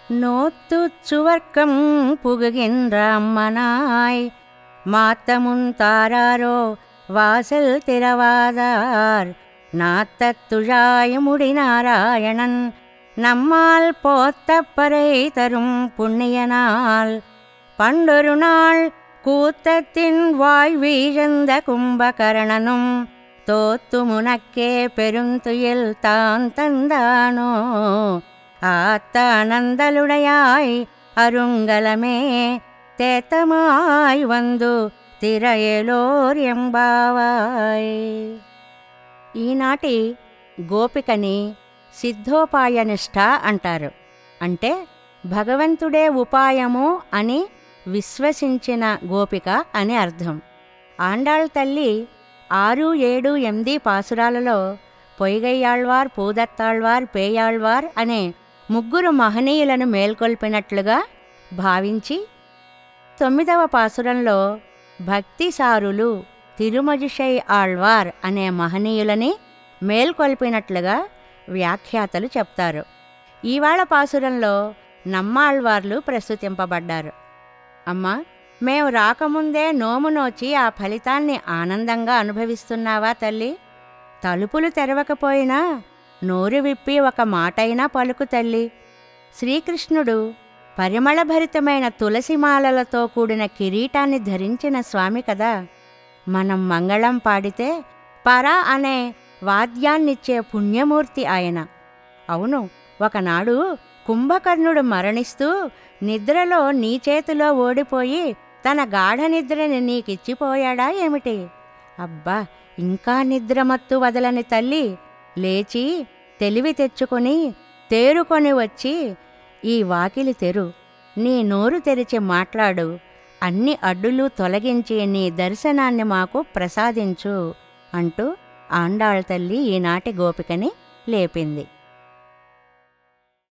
நோத்து சுவர்க்கம் புகுகின்ற அம்மனாய் மாத்தமுன் தாராரோ வாசல் திறவாதார் நாத்தத்துழாய முடிநாராயணன் நம்மால் போத்தப்பறை தரும் புண்ணியனால் பண்டொரு நாள் கூத்தத்தின் வாய் வீழந்த கும்பகரணனும் தோத்து முனக்கே பெருந்துயில் தான் தந்தானோ ஆத்த அனந்தலுடையாய் அருங்கலமே தேத்தமாய் வந்து తిరయలోర్ ఎంబావాయ్ ఈనాటి గోపికని సిద్ధోపాయనిష్ట అంటారు అంటే భగవంతుడే ఉపాయము అని విశ్వసించిన గోపిక అని అర్థం ఆండాళ్ తల్లి ఆరు ఏడు ఎనిమిది పాసురాలలో పొయ్గయ్యాళ్వార్ పూదత్తాళ్వార్ పేయాళ్వార్ అనే ముగ్గురు మహనీయులను మేల్కొల్పినట్లుగా భావించి తొమ్మిదవ పాసురంలో భక్తిసారులు తిరుమజిషై ఆళ్వార్ అనే మహనీయులని మేల్కొల్పినట్లుగా వ్యాఖ్యాతలు చెప్తారు ఈవాళ పాసురంలో నమ్మాళ్వార్లు ప్రస్తుతింపబడ్డారు అమ్మా మేము రాకముందే నోము నోచి ఆ ఫలితాన్ని ఆనందంగా అనుభవిస్తున్నావా తల్లి తలుపులు తెరవకపోయినా నోరు విప్పి ఒక మాటైనా పలుకు తల్లి శ్రీకృష్ణుడు పరిమళభరితమైన తులసిమాలలతో కూడిన కిరీటాన్ని ధరించిన స్వామి కదా మనం మంగళం పాడితే పర అనే వాద్యాన్నిచ్చే పుణ్యమూర్తి ఆయన అవును ఒకనాడు కుంభకర్ణుడు మరణిస్తూ నిద్రలో నీ చేతిలో ఓడిపోయి తన గాఢ నిద్రని నీకిచ్చిపోయాడా ఏమిటి అబ్బా ఇంకా నిద్రమత్తు వదలని తల్లి లేచి తెలివి తెచ్చుకొని తేరుకొని వచ్చి ఈ వాకిలి తెరు నీ నోరు తెరిచి మాట్లాడు అన్ని అడ్డులు తొలగించి నీ దర్శనాన్ని మాకు ప్రసాదించు అంటూ ఆండాళ్ తల్లి ఈనాటి గోపికని లేపింది